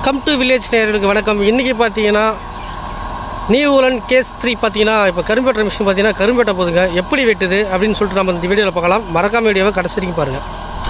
come to village நேயர்களுக்கு வணக்கம் இன்றைக்கி பார்த்தீங்கன்னா நியூ ஊலன் கேஸ் த்ரீ பார்த்தீங்கன்னா இப்போ கரும்பேட்டை மிஷின் பார்த்தீங்கன்னா கரும்பேட்டை போதுங்க எப்படி வெட்டுது அப்படின்னு சொல்லிட்டு நம்ம இந்த வீடியோவில் பார்க்கலாம் மறக்காம வீடியோவை கடைசி வரைக்கும் பாருங்கள்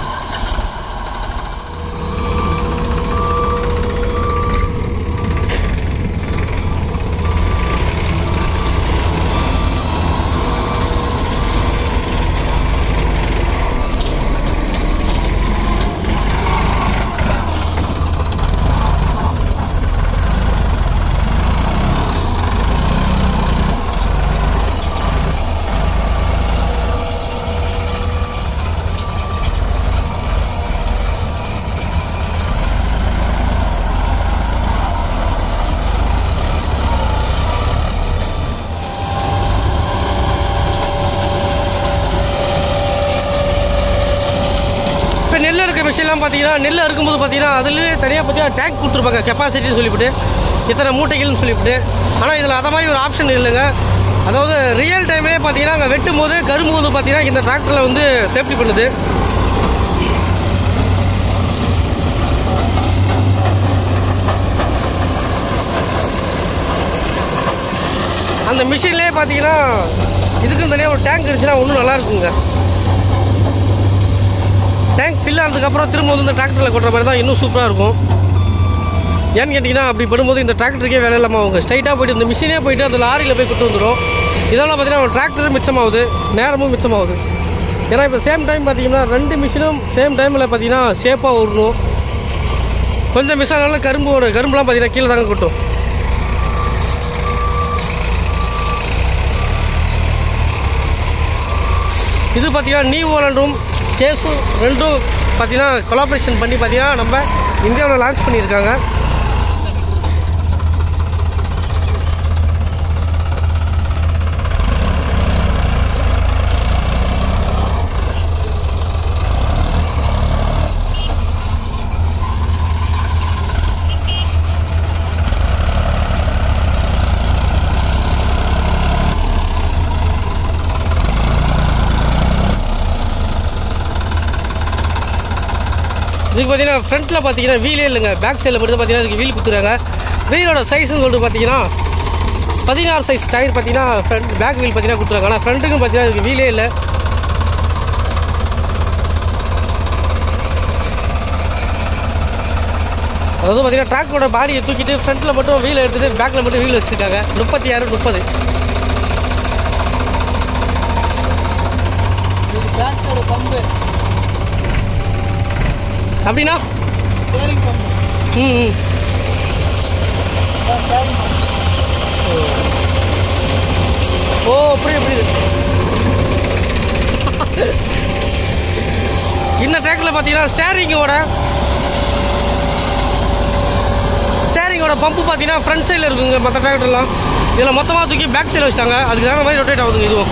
இப்போ நெல் இருக்க மிஷின்லாம் பார்த்தீங்கன்னா நெல் இருக்கும்போது பார்த்தீங்கன்னா அதுலேயே தனியாக பார்த்தீங்கன்னா டேங்க் கொடுத்துருப்பாங்க கெப்பாசிட்டின்னு சொல்லிவிட்டு இத்தனை மூட்டைகள்னு சொல்லிவிட்டு ஆனால் இதில் அதை மாதிரி ஒரு ஆப்ஷன் இல்லைங்க அதாவது ரியல் டைம்லேயே பார்த்தீங்கன்னா அங்கே வெட்டும் போது கரும்பு வந்து பார்த்தீங்கன்னா இந்த டிராக்டரில் வந்து சேஃப்டி பண்ணுது அந்த மிஷின்லேயே பார்த்தீங்கன்னா இதுக்குன்னு தனியாக ஒரு டேங்க் இருந்துச்சுன்னா இன்னும் நல்லா இருக்குங்க டேங்க் ஃபில் ஆனதுக்கப்புறம் திரும்ப வந்து இந்த டிராக்டரில் கொட்டுற மாதிரி தான் இன்னும் சூப்பராக இருக்கும் ஏன்னு கேட்டிங்கன்னா அப்படி படும்போது இந்த டிராக்டருக்கே வேலை இல்லாமல் அவங்க ஸ்ட்ரைட்டாக போயிட்டு இந்த மிஷினே போயிட்டு அந்த லாரியில் போய் கொண்டு வந்துடும் இதெல்லாம் பார்த்தீங்கன்னா டிராக்டரும் மிச்சமாகுது நேரமும் மிச்சமாகுது ஏன்னா இப்போ சேம் டைம் பார்த்தீங்கன்னா ரெண்டு மிஷினும் சேம் டைமில் பார்த்தீங்கன்னா சேஃபாக ஓடணும் கொஞ்சம் மிஸ் ஆனாலும் கரும்போட கரும்புலாம் பார்த்தீங்கன்னா கீழே தாங்க கொட்டும் இது பார்த்தீங்கன்னா நியூ ஓலண்டும் கேஸும் ரெண்டும் பார்த்தீங்கன்னா கொலாபரேஷன் பண்ணி பார்த்தீங்கன்னா நம்ம இந்தியாவில் லான்ச் பண்ணியிருக்காங்க இதுக்கு பார்த்தீங்கன்னா ஃப்ரண்ட்டில் பார்த்தீங்கன்னா வீலே இல்லைங்க பேக் சைடில் மட்டும் பார்த்தீங்கன்னா இதுக்கு வீல் குத்துறாங்க வீலோட சைஸ்னு சொல்லிட்டு பார்த்தீங்கன்னா பதினாறு சைஸ் டயர் பார்த்தீங்கன்னா ஃப்ரண்ட் பேக் வீல் பார்த்தீங்கன்னா கொடுத்துருக்காங்க ஆனால் ஃப்ரண்ட்டுக்கும் பார்த்தீங்கன்னா இதுக்கு வீலே இல்லை அதாவது பார்த்தீங்கன்னா ட்ராக்கோட பாடியை தூக்கிட்டு ஃப்ரண்ட்டில் மட்டும் வீல் எடுத்துகிட்டு பேக்கில் மட்டும் வீல் வச்சுருக்காங்க முப்பத்தி ஆறு முப்பது இது பேக் சைடு பம்பு அப்படின்னா ஸ்டேரிங் பம்பு ம் ம் ஸ்டேரிங் பம்பு ஓ புரியுது புரியுது இந்த ட்ராக்ல பார்த்தீங்கன்னா ஸ்டேரிங்கோட ஸ்டேரிங்கோட பம்பு பார்த்தீங்கன்னா ஃப்ரண்ட் சைடில் இருக்குங்க மற்ற டிராக்டர்லாம் இதில் மொத்தமாக தூக்கி பேக் சைடில் வச்சிட்டாங்க அதுக்கு தகுந்த மாதிரி ரொட்டேட் ஆகுதுங்க இதுவும்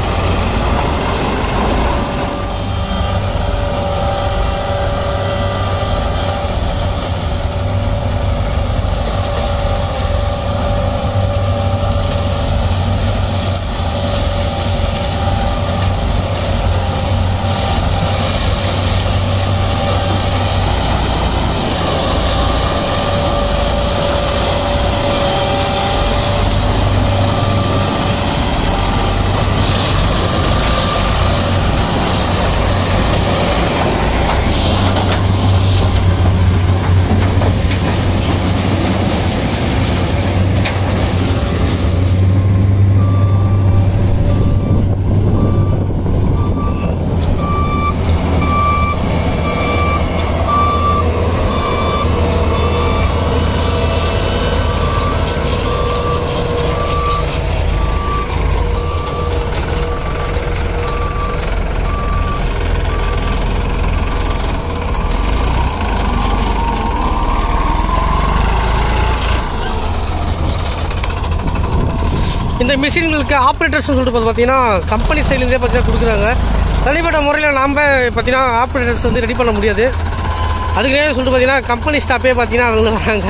இந்த மிஷின்களுக்கு ஆப்ரேட்டர்ஸ் சொல்லிட்டு பார்த்து பார்த்தீங்கன்னா கம்பெனி சைட்லேருந்தே பார்த்தீங்கன்னா கொடுக்குறாங்க தனிப்பட்ட முறையில் நாம் பார்த்தீங்கன்னா ஆப்ரேட்டர்ஸ் வந்து ரெடி பண்ண முடியாது அதுக்குனே சொல்லிட்டு பார்த்தீங்கன்னா கம்பெனி ஸ்டாஃபே பார்த்தீங்கன்னா அதில் வராங்க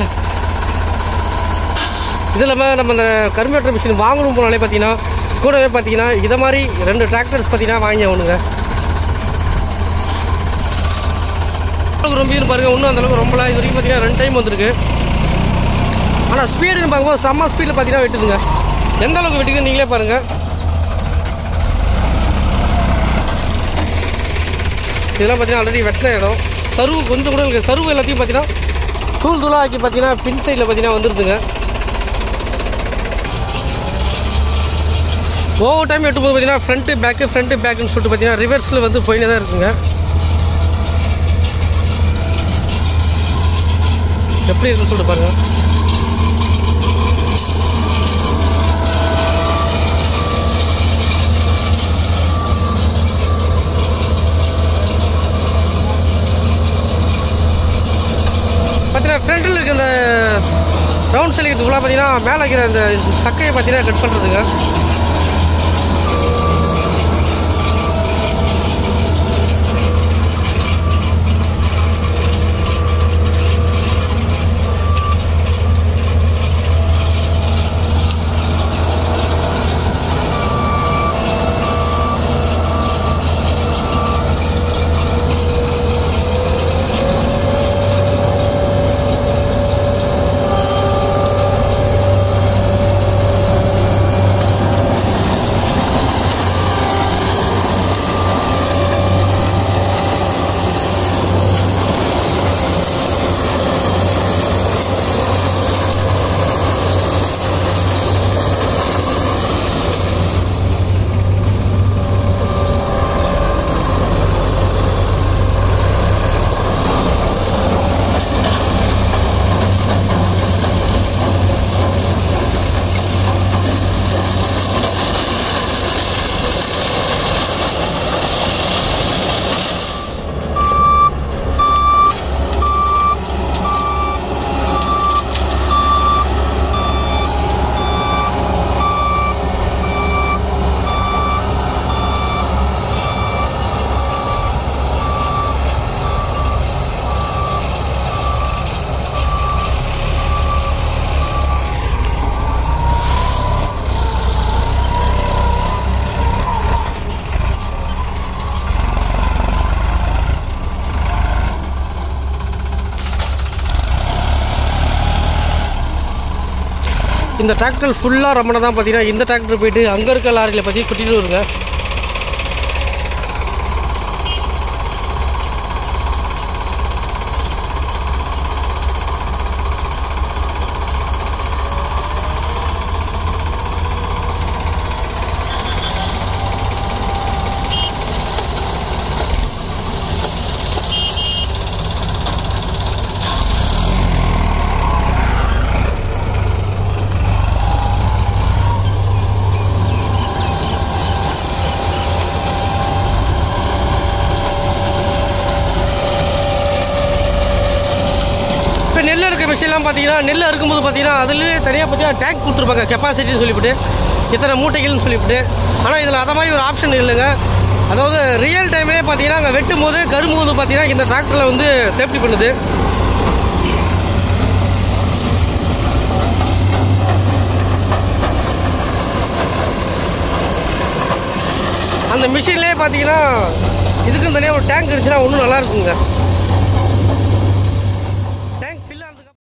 இது இல்லாமல் நம்ம இந்த கரும்பேட்டர் மிஷின் வாங்கணும் போனாலே பார்த்தீங்கன்னா கூடவே பார்த்தீங்கன்னா இதை மாதிரி ரெண்டு டிராக்டர்ஸ் பார்த்தீங்கன்னா வாங்கி ஆகணுங்க அளவுக்கு ரொம்ப பாருங்க இன்னும் அந்த அளவுக்கு ரொம்பல இது வரைக்கும் பார்த்தீங்கன்னா ரெண்டு டைம் வந்திருக்கு ஆனால் ஸ்பீடுன்னு பார்க்கும்போது செம்ம ஸ்பீடில் பார்த்தீங்கன்னா வெட்டுதுங்க எந்த அளவுக்கு வெட்டுக்குன்னு நீங்களே பாருங்கள் இதெல்லாம் பார்த்தீங்கன்னா ஆல்ரெடி வெட்டின இடம் சருவு கொஞ்சம் கூட இருக்குது சருவு எல்லாத்தையும் பார்த்தீங்கன்னா தூள் தூளாக ஆக்கி பார்த்தீங்கன்னா பின் சைடில் பார்த்தீங்கன்னா வந்துருதுங்க ஒவ்வொரு டைம் வெட்டும்போது பார்த்தீங்கன்னா ஃப்ரண்ட்டு பேக்கு ஃப்ரண்ட்டு பேக்குன்னு சொல்லிட்டு பார்த்தீங்கன்னா ரிவர்ஸில் வந்து போயினே தான் இருக்குங்க எப்படி இருக்குன்னு சொல்லிட்டு பாருங்க பார்த்தீங்கன்னா ஃப்ரண்ட்டில் இருக்க இந்த ரவுண்ட் சைலிங் ஃபுல்லாக பார்த்தீங்கன்னா மேலே இருக்கிற அந்த சக்கையை பார்த்தீங்கன்னா கட் பண்ணுறதுங்க இந்த டிராக்டர் ஃபுல்லாக ரம்மனை தான் பார்த்தீங்கன்னா இந்த டிராக்டர் போயிட்டு அங்கே இருக்க லாரியில் பற்றி கொட்டிட்டு வருங்க இப்போ நெல் இருக்க மிஷின்லாம் பார்த்தீங்கன்னா நெல் அறுக்கும்போது பார்த்தீங்கன்னா அதுலேயே தனியாக பார்த்தீங்கன்னா டேங்க் கொடுத்துருப்பாங்க கெப்பாசிட்டின்னு சொல்லிவிட்டு இத்தனை மூட்டைகள்னு சொல்லிவிட்டு ஆனால் இதில் அதை மாதிரி ஒரு ஆப்ஷன் இல்லைங்க அதாவது ரியல் டைம்லேயே பார்த்தீங்கன்னா அங்கே வெட்டும் போது கரும்பு வந்து பார்த்தீங்கன்னா இந்த டிராக்டரில் வந்து சேஃப்டி பண்ணுது அந்த மிஷின்லேயே பார்த்தீங்கன்னா இதுக்குன்னு தனியாக ஒரு டேங்க் இருந்துச்சுன்னா இன்னும் நல்லா இருக்குங்க